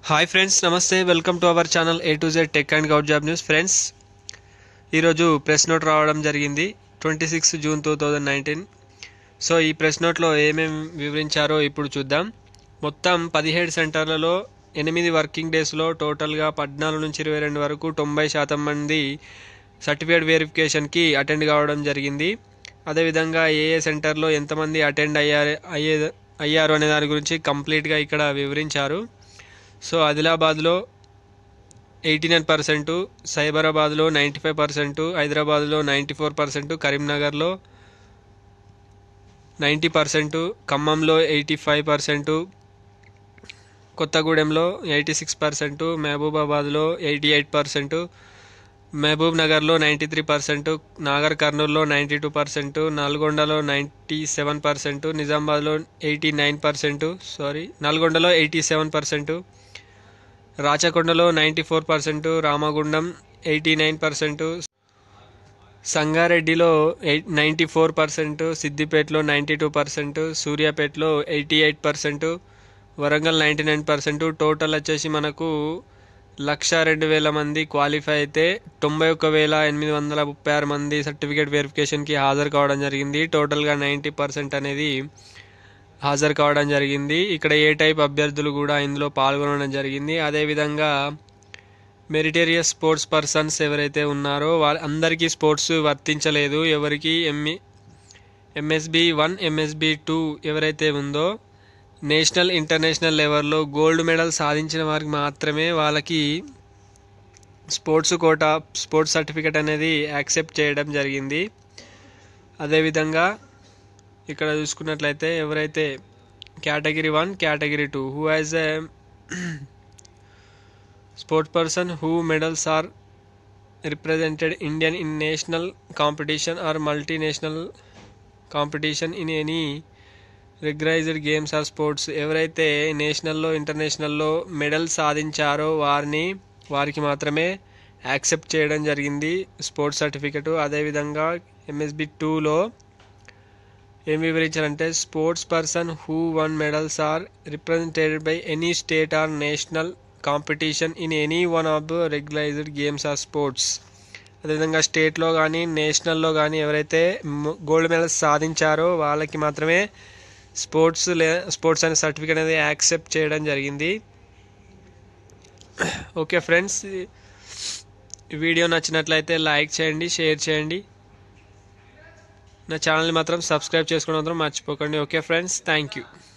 hi friends నమస్తే welcome to our channel A to Z tech and govt job news friends ఈరోజు press note రావడం జరిగింది twenty six June two thousand nineteen so ఈ press నోట్లో ఏమేమి వివరించారో ఇప్పుడు చూద్దాం మొత్తం పదిహేడు సెంటర్లలో ఎనిమిది వర్కింగ్ డేస్లో టోటల్గా పద్నాలుగు నుంచి ఇరవై రెండు వరకు తొంభై శాతం మంది సర్టిఫికేట్ వెరిఫికేషన్కి అటెండ్ కావడం జరిగింది అదేవిధంగా ఏ ఏ సెంటర్లో ఎంతమంది అటెండ్ అయ్యారు అయ్యే అయ్యారు అనే దాని గురించి కంప్లీట్గా ఇక్కడ వివరించారు సో ఆదిలాబాద్లో ఎయిటీ నైన్ పర్సెంటు సైబరాబాద్లో నైంటీ ఫైవ్ పర్సెంటు హైదరాబాద్లో నైంటీ ఫోర్ పర్సెంటు కరీంనగర్లో నైంటీ పర్సెంటు ఖమ్మంలో ఎయిటీ ఫైవ్ పర్సెంటు కొత్తగూడెంలో ఎయిటీ సిక్స్ పర్సెంటు మహబూబాబాద్లో ఎయిటీ ఎయిట్ పర్సెంటు మహబూబ్ నగర్లో నైంటీ త్రీ పర్సెంటు నాగర్ కర్నూల్లో నైంటీ టూ పర్సెంటు నల్గొండలో నైంటీ సెవెన్ పర్సెంటు నిజామాబాద్లో ఎయిటీ నైన్ పర్సెంటు సారీ నల్గొండలో ఎయిటీ సెవెన్ పర్సెంటు రాచకొండలో ninety four percent Ramagundam eighty nine percent సంగారెడ్డిలో ఎయిట్ నైంటీ ఫోర్ పర్సెంట్ సిద్దిపేటలో నైంటీ టూ పర్సెంట్ సూర్యాపేటలో eighty eight percent Warangal ninety nine percent total వచ్చేసి మనకు లక్ష రెండు వేల మంది క్వాలిఫై అయితే తొంభై ఒక్క వేల ఎనిమిది వందల ముప్పై ఆరు మంది సర్టిఫికేట్ వెరిఫికేషన్కి హాజరు కావడం జరిగింది టోటల్గా నైంటీ పర్సెంట్ అనేది హాజరు కావడం జరిగింది ఇక్కడ ఏ టైప్ అభ్యర్థులు కూడా ఇందులో పాల్గొనడం జరిగింది అదేవిధంగా మెరిటేరియస్ స్పోర్ట్స్ పర్సన్స్ ఎవరైతే ఉన్నారో వాళ్ళ అందరికీ స్పోర్ట్స్ వర్తించలేదు ఎవరికి ME MSB one MSB two ఎవరైతే ఉందో నేషనల్ ఇంటర్నేషనల్ లెవెల్లో గోల్డ్ మెడల్ సాధించిన వారికి మాత్రమే వాళ్ళకి స్పోర్ట్స్ కోటా స్పోర్ట్స్ సర్టిఫికేట్ అనేది యాక్సెప్ట్ చేయడం జరిగింది అదేవిధంగా ఇక్కడ చూసుకున్నట్లయితే ఎవరైతే category one category two who has a sports person who medals or represented Indian in national competition or multinational competition in any recognised games or sports ఎవరైతే నేషనల్లో ఇంటర్నేషనల్లో medal సాధించారో వారిని వారికి మాత్రమే యాక్సెప్ట్ చేయడం జరిగింది స్పోర్ట్స్ సర్టిఫికెట్ అదేవిధంగా ఎంఎస్బి టూలో ఏం వివరించారంటే sports person who won medals or represented by any state or national competition in any one of regularised games or sports అదేవిధంగా స్టేట్లో కానీ నేషనల్లో కానీ ఎవరైతే గోల్డ్ మెడల్స్ సాధించారో వాళ్ళకి మాత్రమే స్పోర్ట్స్ లే స్పోర్ట్స్ అనే సర్టిఫికేట్ అనేది యాక్సెప్ట్ చేయడం జరిగింది ఓకే ఫ్రెండ్స్ ఈ వీడియో నచ్చినట్లయితే లైక్ చేయండి షేర్ చేయండి నా ఛానల్ని మాత్రం సబ్స్క్రైబ్ చేసుకోవడం మాత్రం మర్చిపోకండి ఓకే ఫ్రెండ్స్ థ్యాంక్ యూ